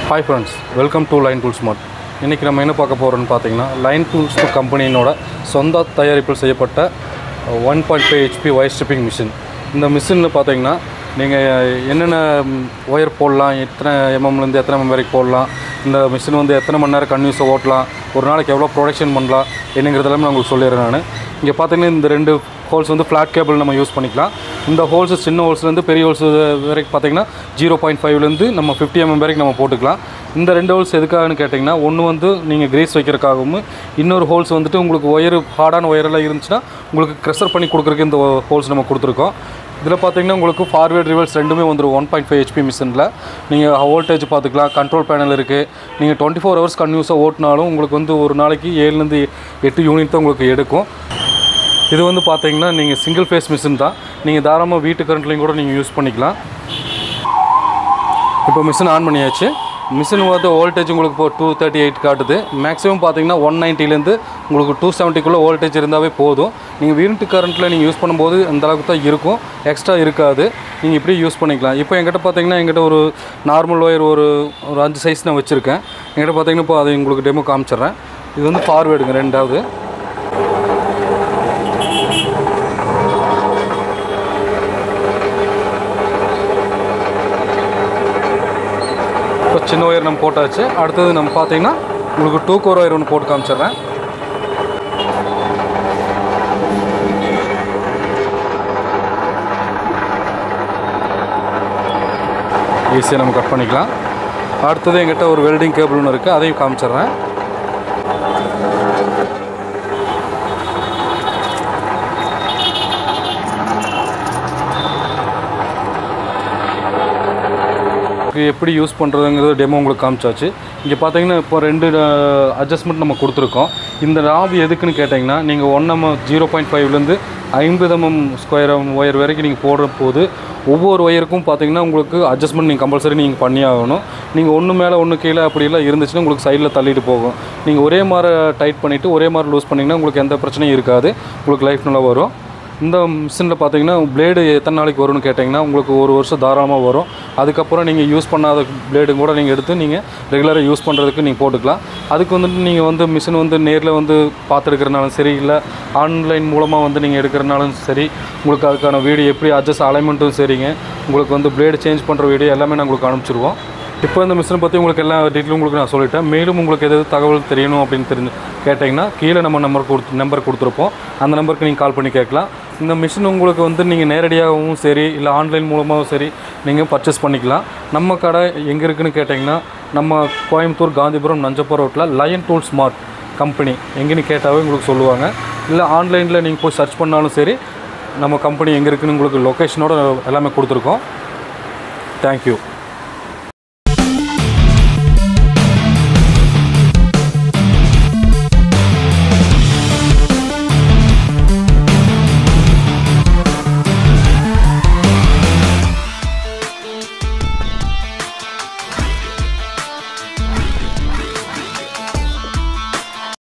hi friends welcome to line tools smart இன்றைக்கி நம்ம என்ன பார்க்க போகிறோம்னு பார்த்தீங்கன்னா லைன் டூல்ஸ் கம்பெனியினோட சொந்த தயாரிப்பில் செய்யப்பட்ட one point five HP wire stripping machine இந்த மிஷின்னு பார்த்தீங்கன்னா நீங்கள் என்னென்ன ஒயர் போடலாம் எத்தனை எம்எம்லேருந்து எத்தனை எம்எம் வரைக்கும் போடலாம் இந்த மிஷின் வந்து எத்தனை மணி நேரம் கன்யூஸாக ஓட்டலாம் ஒரு நாளைக்கு எவ்வளோ ப்ரொடக்ஷன் பண்ணலாம் என்னங்கிறதெல்லாம் நான் உங்களுக்கு சொல்லிடுறேன் நான் இங்கே பார்த்தீங்கன்னா இந்த ரெண்டு ஹோல்ஸ் வந்து ஃப்ளாட் கேபிள் நம்ம யூஸ் பண்ணிக்கலாம் இந்த ஹோல்ஸ் சின்ன ஹோல்ஸ்லேருந்து பெரிய ஹோல்ஸ் வரைக்கும் பார்த்தீங்கன்னா ஜீரோ பாயிண்ட் ஃபைவ்லேருந்து நம்ம ஃபிஃப்டி எம்எம் வரைக்கும் நம்ம போட்டுக்கலாம் இந்த ரெண்டு ஹோல்ஸ் எதுக்காகன்னு கேட்டிங்கன்னா ஒன்று வந்து நீங்கள் கிரேஸ் வைக்கிறதுக்காகவும் இன்னொரு ஹோல்ஸ் வந்துட்டு உங்களுக்கு ஒயர் ஹார்டான ஒயரெல்லாம் இருந்துச்சுன்னா உங்களுக்கு க்ரெஷர் பண்ணி கொடுக்குறதுக்கு இந்த ஹோல்ஸ் நம்ம கொடுத்துருக்கோம் இதில் பார்த்தீங்கன்னா உங்களுக்கு ஃபார்வேர்ட் ரிவர்ஸ் ரெண்டுமே வந்துடும் ஒன் பாயிண்ட் ஃபைவ் ஹெச்பி மிஷினில் நீங்கள் வோல்டேஜ் பார்த்துக்கலாம் கண்ட்ரோல் பேனல் இருக்குது நீங்கள் டுவெண்ட்டி ஃபோர் ஹவர்ஸ் கன்யூஸாக ஓட்டினாலும் உங்களுக்கு வந்து ஒரு நாளைக்கு ஏழுலேருந்து எட்டு யூனிட் தான் உங்களுக்கு எடுக்கும் இது வந்து பார்த்தீங்கன்னா நீங்கள் சிங்கிள் ஃபேஸ் மிஷின் தான் நீங்கள் தாராளமாக வீட்டு கரண்ட்லேயும் கூட நீங்கள் யூஸ் பண்ணிக்கலாம் இப்போ மிஷின் ஆன் பண்ணியாச்சு மிஷின் வந்து வோல்டேஜ் உங்களுக்கு இப்போ டூ தேர்ட்டி எயிட் காட்டுது மேக்ஸிமம் பார்த்தீங்கன்னா ஒன் நைன்ட்டிலேருந்து உங்களுக்கு டூ செவன்ட்டிக்குள்ளே வோல்டேஜ் இருந்தாவே போதும் நீங்கள் வீட்டு கரண்ட்டில் நீங்கள் யூஸ் பண்ணும்போது அந்த அளவுக்கு தான் இருக்கும் எக்ஸ்ட்ரா இருக்காது நீங்கள் இப்படி யூஸ் பண்ணிக்கலாம் இப்போ எங்கிட்ட பார்த்தீங்கன்னா எங்கிட்ட ஒரு நார்மல் ஒயர் ஒரு ஒரு அஞ்சு சைஸ் நான் வச்சுருக்கேன் எங்கிட்ட பார்த்தீங்கன்னா இப்போ அதை உங்களுக்கு டெமோ காமிச்சிடுறேன் இது வந்து ஃபார்வேர்டுங்க ரெண்டாவது இப்போ சின்ன ஒயர் நம்ம போட்டாச்சு அடுத்தது நம்ம பார்த்தீங்கன்னா உங்களுக்கு டூ கோர் ஒயர் ஒன்று போட்டு காமிச்சிடுறேன் ஈஸியாக நம்ம கட் பண்ணிக்கலாம் அடுத்தது எங்கிட்ட ஒரு வெல்டிங் கேபிள் ஒன்று இருக்குது அதையும் காமிச்சிடுறேன் இதுக்கு எப்படி யூஸ் பண்ணுறதுங்கிறது டெமோ உங்களுக்கு காமிச்சாச்சு இங்கே பார்த்தீங்கன்னா இப்போ ரெண்டு அட்ஜஸ்ட்மெண்ட் நம்ம கொடுத்துருக்கோம் இந்த நாபு எதுக்குன்னு கேட்டிங்கன்னா நீங்கள் ஒன் எம் ஜீரோ பாயிண்ட் ஃபைவ்லேருந்து ஐம்பது எம்எம் ஸ்கொயர் ஒயர் வரைக்கும் நீங்கள் போடுற போது ஒவ்வொரு ஒயருக்கும் பார்த்தீங்கன்னா உங்களுக்கு அட்ஜஸ்ட்மெண்ட் நீங்கள் கம்பல்சரி நீங்கள் பண்ணி ஆகணும் நீங்கள் ஒன்று மேலே ஒன்று கீழே அப்படிலாம் இருந்துச்சுன்னா உங்களுக்கு சைடில் தள்ளிட்டு போகும் நீங்கள் ஒரே மாதிரி டைட் பண்ணிவிட்டு ஒரே மாதிரி லூஸ் பண்ணிங்கன்னா உங்களுக்கு எந்த பிரச்சனையும் இருக்காது உங்களுக்கு லைஃப் நல்லா வரும் இந்த மிஷினில் பார்த்தீங்கன்னா பிளேடு எத்தனை நாளைக்கு வரும்னு கேட்டிங்கன்னா உங்களுக்கு ஒரு வருஷம் தாராளமாக வரும் அதுக்கப்புறம் நீங்கள் யூஸ் பண்ணாத பிளேடு கூட நீங்கள் எடுத்து நீங்கள் ரெகுலராக யூஸ் பண்ணுறதுக்கு நீங்கள் போட்டுக்கலாம் அதுக்கு வந்துட்டு நீங்கள் வந்து மிஷின் வந்து நேரில் வந்து பார்த்துருக்கிறனாலும் சரி இல்லை ஆன்லைன் மூலமாக வந்து நீங்கள் எடுக்கிறனாலும் சரி உங்களுக்கு அதுக்கான வீடியோ எப்படி அட்ஜஸ்ட் அலைன்மெண்ட்டும் சரிங்க உங்களுக்கு வந்து பிளேடு சேஞ்ச் பண்ணுற வீடியோ எல்லாமே நான் உங்களுக்கு அனுப்பிச்சிருவோம் இப்போ இந்த மிஷினை பற்றி உங்களுக்கு எல்லா டீட்டெயிலும் உங்களுக்கு நான் சொல்லிட்டேன் மேலும் உங்களுக்கு எதாவது தகவல் தெரியணும் அப்படின்னு தெரிஞ்சு கேட்டிங்கன்னா கீழே நம்ம நம்பர் கொடுத்து நம்பர் கொடுத்துருப்போம் அந்த நம்பருக்கு நீங்கள் கால் பண்ணி கேட்கலாம் இந்த மிஷின் உங்களுக்கு வந்து நீங்கள் நேரடியாகவும் சரி இல்லை ஆன்லைன் மூலமாகவும் சரி நீங்கள் பர்ச்சேஸ் பண்ணிக்கலாம் நம்ம கடை எங்கே இருக்குன்னு கேட்டிங்கன்னா நம்ம கோயம்புத்தூர் காந்திபுரம் நஞ்சப்பூர் ரோட்டில் லயன் டூல் ஸ்மார்ட் கம்பெனி எங்கேன்னு கேட்டாவே உங்களுக்கு சொல்லுவாங்க இல்லை ஆன்லைனில் நீங்கள் போய் சர்ச் பண்ணாலும் சரி நம்ம கம்பெனி எங்கே இருக்குன்னு உங்களுக்கு லொக்கேஷனோட எல்லாமே கொடுத்துருக்கோம் தேங்க்யூ